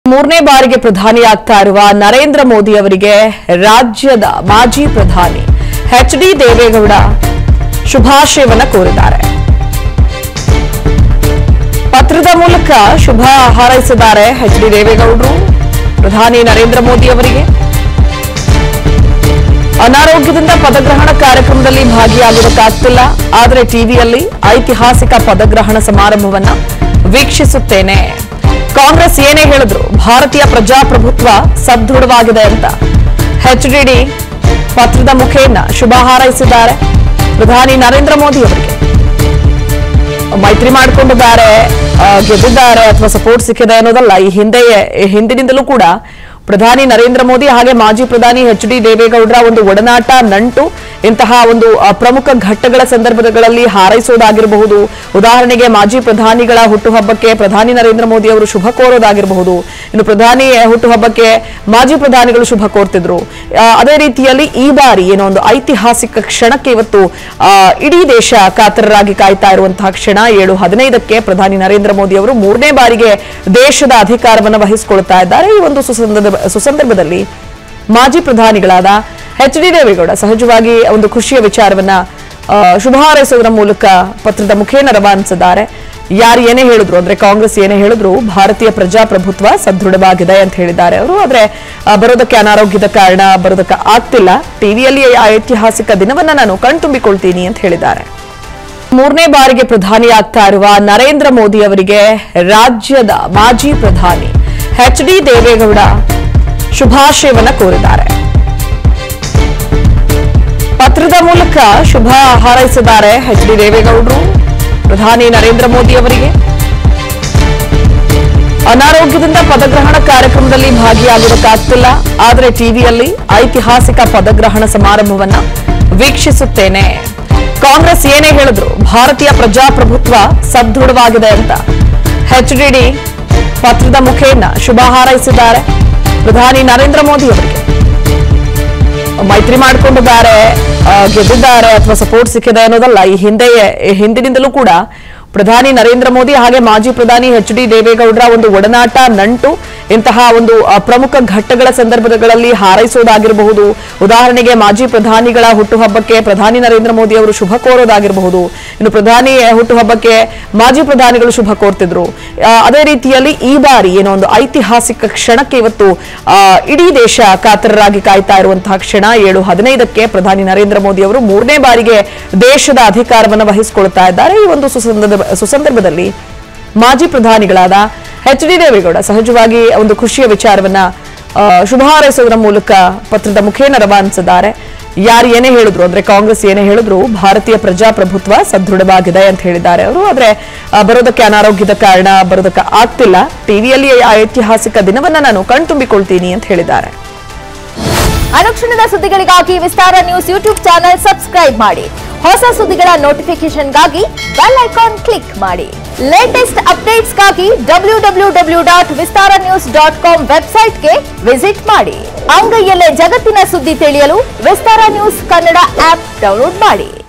ಮೂರನೇ ಬಾರಿಗೆ ಪ್ರಧಾನಿಯಾಗ್ತಾ ಇರುವ ನರೇಂದ್ರ ಮೋದಿ ಅವರಿಗೆ ರಾಜ್ಯದ ಮಾಜಿ ಪ್ರಧಾನಿ ಎಚ್ ಡಿ ದೇವೇಗೌಡ ಶುಭಾಶಯವನ್ನ ಕೋರಿದ್ದಾರೆ ಪತ್ರದ ಮೂಲಕ ಶುಭ ಹಾರೈಸಿದ್ದಾರೆ ಎಚ್ ಡಿ ದೇವೇಗೌಡರು ಪ್ರಧಾನಿ ನರೇಂದ್ರ ಮೋದಿ ಅವರಿಗೆ ಅನಾರೋಗ್ಯದಿಂದ ಪದಗ್ರಹಣ ಕಾರ್ಯಕ್ರಮದಲ್ಲಿ ಭಾಗಿಯಾಗುವುದಕ್ಕಾಗ್ತಿಲ್ಲ ಆದರೆ ಟಿವಿಯಲ್ಲಿ ಐತಿಹಾಸಿಕ ಪದಗ್ರಹಣ ಸಮಾರಂಭವನ್ನ ವೀಕ್ಷಿಸುತ್ತೇನೆ ಕಾಂಗ್ರೆಸ್ ಏನೇ ಹೇಳಿದ್ರು ಭಾರತೀಯ ಪ್ರಜಾಪ್ರಭುತ್ವ ಸದೃಢವಾಗಿದೆ ಅಂತ ಎಚ್ಡಿಡಿ ಪತ್ರದ ಮುಖೇನ ಶುಭ ಹಾರೈಸಿದ್ದಾರೆ ಪ್ರಧಾನಿ ನರೇಂದ್ರ ಮೋದಿ ಅವರಿಗೆ ಮೈತ್ರಿ ಮಾಡಿಕೊಂಡಿದ್ದಾರೆ ಆ, ಗೆದ್ದಿದ್ದಾರೆ ಅಥವಾ ಸಪೋರ್ಟ್ ಸಿಕ್ಕಿದೆ ಅನ್ನೋದಲ್ಲ ಈ ಹಿಂದೆಯೇ ಈ ಹಿಂದಿನಿಂದಲೂ ಕೂಡ ಪ್ರಧಾನಿ ನರೇಂದ್ರ ಮೋದಿ ಹಾಗೆ ಮಾಜಿ ಪ್ರಧಾನಿ ಎಚ್ ಡಿ ದೇವೇಗೌಡರ ಒಂದು ಒಡನಾಟ ನಂಟು ಇಂತಹ ಒಂದು ಆ, ಪ್ರಮುಖ ಘಟ್ಟಗಳ ಸಂದರ್ಭಗಳಲ್ಲಿ ಹಾರೈಸೋದಾಗಿರಬಹುದು ಉದಾಹರಣೆಗೆ ಮಾಜಿ ಪ್ರಧಾನಿಗಳ ಹುಟ್ಟುಹಬ್ಬಕ್ಕೆ ಪ್ರಧಾನಿ ನರೇಂದ್ರ ಮೋದಿ ಅವರು ಶುಭ ಕೋರೋದಾಗಿರಬಹುದು ಇನ್ನು ಪ್ರಧಾನಿ ಹುಟ್ಟುಹಬ್ಬಕ್ಕೆ ಮಾಜಿ ಪ್ರಧಾನಿಗಳು ಶುಭ ಕೋರ್ತಿದ್ರು ಆ, ಅದೇ ರೀತಿಯಲ್ಲಿ ಈ ಬಾರಿ ಏನೋ ಒಂದು ಐತಿಹಾಸಿಕ ಕ್ಷಣಕ್ಕೆ ಇವತ್ತು ಆ, ಇಡೀ ದೇಶ ಕಾತರರಾಗಿ ಕಾಯ್ತಾ ಇರುವಂತಹ ಕ್ಷಣ ಏಳು ಹದಿನೈದಕ್ಕೆ ಪ್ರಧಾನಿ ನರೇಂದ್ರ ಮೋದಿ ಅವರು ಮೂರನೇ ಬಾರಿಗೆ ದೇಶದ ಅಧಿಕಾರವನ್ನು ವಹಿಸಿಕೊಳ್ತಾ ಇದ್ದಾರೆ ಈ ಒಂದು ಸುಸಂದರ್ಭ ಸುಸಂದರ್ಭದಲ್ಲಿ ಮಾಜಿ ಪ್ರಧಾನಿಗಳಾದ ಎಚ್ ಡಿ ದೇವೇಗೌಡ ಸಹಜವಾಗಿ ಒಂದು ಖುಷಿಯ ವಿಚಾರವನ್ನ ಆ, ಶುಭ ಹಾರೈಸೋದರ ಮೂಲಕ ಪತ್ರದ ಮುಖೇನ ರವಾನಿಸಿದ್ದಾರೆ ಯಾರು ಏನೇ ಹೇಳಿದ್ರು ಅಂದ್ರೆ ಕಾಂಗ್ರೆಸ್ ಏನೇ ಹೇಳಿದ್ರು ಭಾರತೀಯ ಪ್ರಜಾಪ್ರಭುತ್ವ ಸದೃಢವಾಗಿದೆ ಅಂತ ಹೇಳಿದ್ದಾರೆ ಅವರು ಆದ್ರೆ ಆ, ಬರೋದಕ್ಕೆ ಅನಾರೋಗ್ಯದ ಕಾರಣ ಬರೋದಕ್ಕೆ ಆಗ್ತಿಲ್ಲ ಟಿವಿಯಲ್ಲಿ ಐತಿಹಾಸಿಕ ದಿನವನ್ನ ನಾನು ಕಣ್ತುಂಬಿಕೊಳ್ತೀನಿ ಅಂತ ಹೇಳಿದ್ದಾರೆ ಮೂರನೇ ಬಾರಿಗೆ ಪ್ರಧಾನಿಯಾಗ್ತಾ ಇರುವ ನರೇಂದ್ರ ಮೋದಿ ಅವರಿಗೆ ರಾಜ್ಯದ ಮಾಜಿ ಪ್ರಧಾನಿ ಎಚ್ ಡಿ ದೇವೇಗೌಡ ಶುಭಾಶಯವನ್ನ ಕೋರಿದ್ದಾರೆ ಪತ್ರದ ಮೂಲಕ ಶುಭ ಹಾರೈಸಿದ್ದಾರೆ ಎಚ್ ಡಿ ದೇವೇಗೌಡರು ಪ್ರಧಾನಿ ನರೇಂದ್ರ ಮೋದಿ ಅವರಿಗೆ ಅನಾರೋಗ್ಯದಿಂದ ಪದಗ್ರಹಣ ಕಾರ್ಯಕ್ರಮದಲ್ಲಿ ಭಾಗಿಯಾಗುವುದಕ್ಕಾಗ್ತಿಲ್ಲ ಆದರೆ ಟಿವಿಯಲ್ಲಿ ಐತಿಹಾಸಿಕ ಪದಗ್ರಹಣ ಸಮಾರಂಭವನ್ನ ವೀಕ್ಷಿಸುತ್ತೇನೆ ಕಾಂಗ್ರೆಸ್ ಏನೇ ಹೇಳಿದ್ರು ಭಾರತೀಯ ಪ್ರಜಾಪ್ರಭುತ್ವ ಸದೃಢವಾಗಿದೆ ಅಂತ ಎಚ್ಡಿಡಿ ಪತ್ರದ ಮುಖೇನ ಶುಭ ಹಾರೈಸಿದ್ದಾರೆ ಪ್ರಧಾನಿ ನರೇಂದ್ರ ಮೋದಿ ಅವರಿಗೆ ಮೈತ್ರಿ ಮಾಡಿಕೊಂಡಿದ್ದಾರೆ ಆ, ಗೆದ್ದಿದ್ದಾರೆ ಅಥವಾ ಸಪೋರ್ಟ್ ಸಿಕ್ಕಿದೆ ಅನ್ನೋದಲ್ಲ ಈ ಹಿಂದೆಯೇ ಈ ಹಿಂದಿನಿಂದಲೂ ಕೂಡ ಪ್ರಧಾನಿ ನರೇಂದ್ರ ಮೋದಿ ಹಾಗೆ ಮಾಜಿ ಪ್ರಧಾನಿ ಎಚ್ ಡಿ ದೇವೇಗೌಡರ ಒಂದು ಒಡನಾಟ ನಂಟು ಇಂತಹ ಒಂದು ಆ, ಪ್ರಮುಖ ಘಟ್ಟಗಳ ಸಂದರ್ಭಗಳಲ್ಲಿ ಹಾರೈಸೋದಾಗಿರಬಹುದು ಉದಾಹರಣೆಗೆ ಮಾಜಿ ಪ್ರಧಾನಿಗಳ ಹುಟ್ಟುಹಬ್ಬಕ್ಕೆ ಪ್ರಧಾನಿ ನರೇಂದ್ರ ಮೋದಿ ಅವರು ಶುಭ ಕೋರೋದಾಗಿರಬಹುದು ಇನ್ನು ಪ್ರಧಾನಿ ಹುಟ್ಟುಹಬ್ಬಕ್ಕೆ ಮಾಜಿ ಪ್ರಧಾನಿಗಳು ಶುಭ ಕೋರ್ತಿದ್ರು ಆ, ಅದೇ ರೀತಿಯಲ್ಲಿ ಈ ಬಾರಿ ಏನೋ ಒಂದು ಐತಿಹಾಸಿಕ ಕ್ಷಣಕ್ಕೆ ಇವತ್ತು ಆ, ಇಡೀ ದೇಶ ಕಾತರರಾಗಿ ಕಾಯ್ತಾ ಇರುವಂತಹ ಕ್ಷಣ ಏಳು ಹದಿನೈದಕ್ಕೆ ಪ್ರಧಾನಿ ನರೇಂದ್ರ ಮೋದಿ ಅವರು ಮೂರನೇ ಬಾರಿಗೆ ದೇಶದ ಅಧಿಕಾರವನ್ನು ವಹಿಸಿಕೊಳ್ತಾ ಇದ್ದಾರೆ ಈ ಒಂದು ಸುಸಂದರ್ಭ ಸುಸಂದರ್ಭದಲ್ಲಿ ಮಾಜಿ ಪ್ರಧಾನಿಗಳಾದ ಎಚ್ ಡಿ ದೇವೇಗೌಡ ಸಹಜವಾಗಿ ಒಂದು ಖುಷಿಯ ವಿಚಾರವನ್ನ ಆ, ಶುಭ ಹಾರೈಸೋದರ ಮೂಲಕ ಪತ್ರದ ಮುಖೇನ ರವಾನಿಸಿದ್ದಾರೆ ಯಾರು ಏನೇ ಹೇಳಿದ್ರು ಅಂದ್ರೆ ಕಾಂಗ್ರೆಸ್ ಏನೇ ಹೇಳಿದ್ರು ಭಾರತೀಯ ಪ್ರಜಾಪ್ರಭುತ್ವ ಸದೃಢವಾಗಿದೆ ಅಂತ ಹೇಳಿದ್ದಾರೆ ಅವರು ಆದ್ರೆ ಆ, ಬರೋದಕ್ಕೆ ಅನಾರೋಗ್ಯದ ಕಾರಣ ಬರೋದಕ್ಕೆ ಆಗ್ತಿಲ್ಲ ಟಿವಿಯಲ್ಲಿ ಐತಿಹಾಸಿಕ ದಿನವನ್ನ ನಾನು ಕಣ್ತುಂಬಿಕೊಳ್ತೀನಿ ಅಂತ ಹೇಳಿದ್ದಾರೆ ಅನುಕ್ಷಣದ ಸುದ್ದಿಗಳಿಗಾಗಿ Vistara news YouTube channel subscribe ಮಾಡಿ ಹೊಸ ಸುದ್ದಿಗಳ ನೋಟಿಫಿಕೇಶನ್ಗಾಗಿ ಬೆಲ್ ಐಕಾನ್ ಕ್ಲಿಕ್ ಮಾಡಿ ಲೇಟೆಸ್ಟ್ ಅಪ್ಡೇಟ್ಸ್ಗಾಗಿ W W W dot Vistara news dot com ವೆಬ್ಸೈಟ್ಗೆ ವಿಸಿಟ್ ಮಾಡಿ ಅಂಗೈಯಲ್ಲೇ ಜಗತ್ತಿನ ಸುದ್ದಿ ತಿಳಿಯಲು Vistara news Kannada app download ಮಾಡಿ